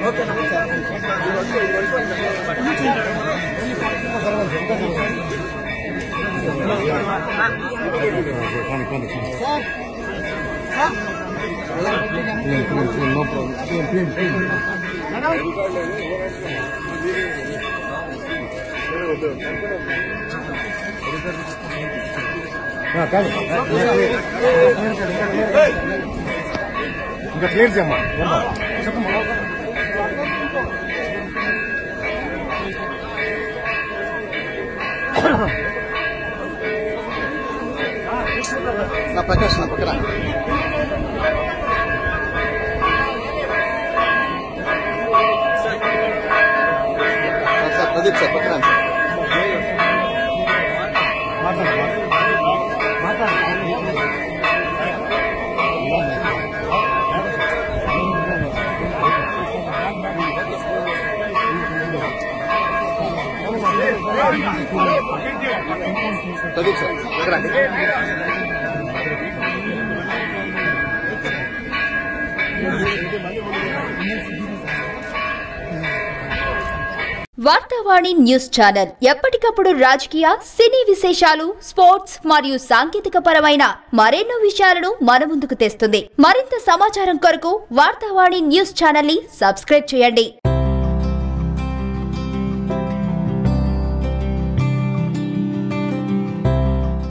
ఇంకా క్లియర్ చేయమ్మా నా ప్రకాష్ నా పక్కన సార్, సార్ ప్రదీప్ సార్ పక్కన రండి సార్. ప్రదీప్ సార్ పక్కన రండి. వార్తావాణి న్యూస్ ఛానల్ ఎప్పటికప్పుడు రాజకీయ సినీ విశేషాలు స్పోర్ట్స్ మరియు సాంకేతిక పరమైన మరెన్నో విషయాలను మన ముందుకు తెస్తుంది మరింత సమాచారం కొరకు వార్తావాణి న్యూస్ ఛానల్ ని సబ్స్క్రైబ్ చేయండి